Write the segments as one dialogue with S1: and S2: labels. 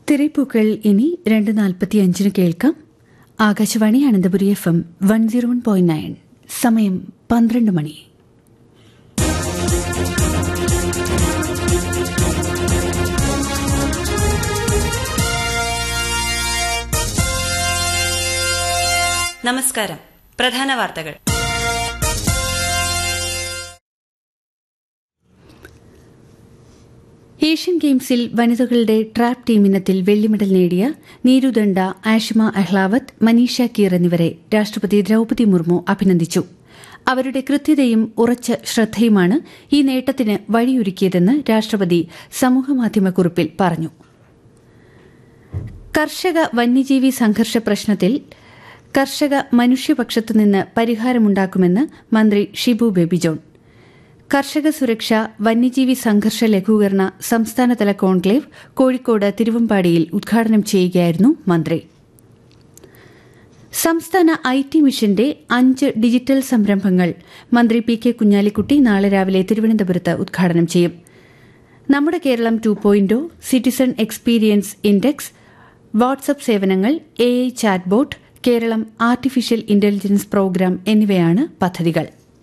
S1: തിരപ്പൂക്കൾ ഇനി രണ്ട് നാൽപ്പത്തി അഞ്ചിന് കേൾക്കാം Akashvani Ananthapuri F M one zero one point nine സമയം പന്ത്രണ്ട് മണി
S2: നമസ്കാരം പ്രധാന വാർത്തകൾ
S1: ഏഷ്യൻ ഗെയിംസിൽ വനിതകളുടെ ട്രാപ്പ് ടീമിനത്തിൽ വെള്ളിമെഡൽ നേടിയ നീരുദണ്ഡ ആഷിമ അഹ്ലാവത്ത് മനീഷ കീർ എന്നിവരെ രാഷ്ട്രപതി ദ്രൌപതി മുർമു അഭിനന്ദിച്ചു അവരുടെ കൃത്യതയും ഉറച്ച ശ്രദ്ധയുമാണ് ഈ നേട്ടത്തിന് വഴിയൊരുക്കിയതെന്ന് രാഷ്ട്രപതി സമൂഹമാധ്യമക്കുറിപ്പിൽ പറഞ്ഞു കർഷക വന്യജീവി സംഘർഷ പ്രശ്നത്തിൽ കർഷക മനുഷ്യപക്ഷത്തുനിന്ന് പരിഹാരമുണ്ടാക്കുമെന്ന് മന്ത്രി ഷിബു ബേബി ജോൺ കർഷക സുരക്ഷ വന്യജീവി സംഘർഷ ലഘൂകരണ സംസ്ഥാനതല കോൺക്ലേവ് കോഴിക്കോട് തിരുവമ്പാടിയിൽ ഉദ്ഘാടനം ചെയ്യുകയായിരുന്നു മന്ത്രി സംസ്ഥാന ഐ ടി മിഷന്റെ അഞ്ച് ഡിജിറ്റൽ സംരംഭങ്ങൾ മന്ത്രി പി കെ കുഞ്ഞാലിക്കുട്ടി നാളെ രാവിലെ തിരുവനന്തപുരത്ത് ഉദ്ഘാടനം ചെയ്യും നമ്മുടെ Kerala two point O citizen experience index WhatsApp സേവനങ്ങൾ A I chatbot Kerala artificial intelligence programme എന്നിവയാണ് പദ്ധതികൾ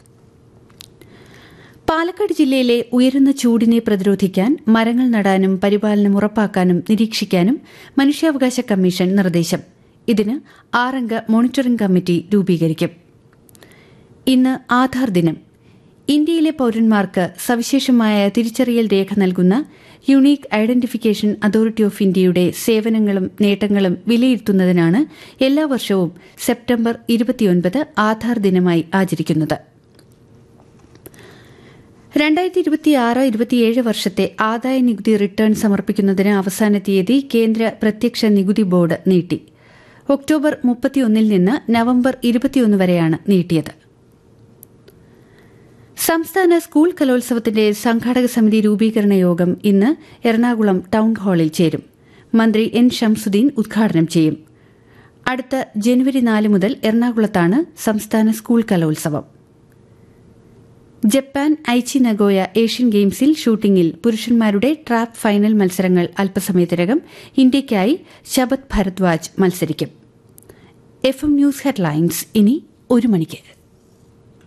S1: പാലക്കാട് ജില്ലയിലെ ഉയരുന്ന ചൂടിനെ പ്രതിരോധിക്കാൻ മരങ്ങൾ നടാനും പരിപാലനം ഉറപ്പാക്കാനും നിരീക്ഷിക്കാനും മനുഷ്യാവകാശ കമ്മീഷൻ നിർദ്ദേശം ഇതിന് ആറംഗ മോണിറ്ററിംഗ് കമ്മിറ്റി രൂപീകരിക്കും ഇന്ന് ആധാർ ദിനം ഇന്ത്യയിലെ പൌരന്മാർക്ക് സവിശേഷമായ തിരിച്ചറിയൽ രേഖ നൽകുന്ന യുണീക്ക് ഐഡന്റിഫിക്കേഷൻ അതോറിറ്റി ഓഫ് ഇന്ത്യയുടെ സേവനങ്ങളും നേട്ടങ്ങളും വിലയിരുത്തുന്നതിനാണ് എല്ലാ വർഷവും സെപ്റ്റംബർ ഇരുപത്തിയൊൻപത് ആധാർ ദിനമായി ആചരിക്കുന്നത് രണ്ടായിരത്തി ഇരുപത്തിയാറ് ഇരുപത്തിയേഴ് വർഷത്തെ ആദായ നികുതി റിട്ടേൺ സമർപ്പിക്കുന്നതിന് അവസാന തീയതി കേന്ദ്ര പ്രത്യക്ഷ നികുതി ബോർഡ് നീട്ടി ഒക്ടോബർ മുപ്പത്തിയൊന്നിൽ നിന്ന് നവംബർ ഇരുപത്തിയൊന്ന് വരെയാണ് നീട്ടിയത് സംസ്ഥാന സ്കൂൾ കലോത്സവത്തിന്റെ സംഘാടക സമിതി രൂപീകരണ യോഗം ഇന്ന് എറണാകുളം ടൌൺ ഹാളിൽ ചേരും മന്ത്രി എൻ ഷംസുദ്ദീൻ ഉദ്ഘാടനം ചെയ്യും അടുത്ത ജനുവരി നാല് മുതൽ എറണാകുളത്താണ് സംസ്ഥാന സ്കൂൾ കലോത്സവം ജപ്പാൻ ഐച്ചി നഗോയ ഏഷ്യൻ ഗെയിംസിൽ ഷൂട്ടിംഗിൽ പുരുഷന്മാരുടെ ട്രാപ്പ് ഫൈനൽ മത്സരങ്ങൾ അല്പസമയത്തിനകം ഇന്ത്യയ്ക്കായി ശബത് ഭരദ്വാജ് മത്സരിക്കും എഫ് എം ന്യൂസ് ഹെഡ്ലൈൻസ് ഇനി ഒരു മണിക്ക്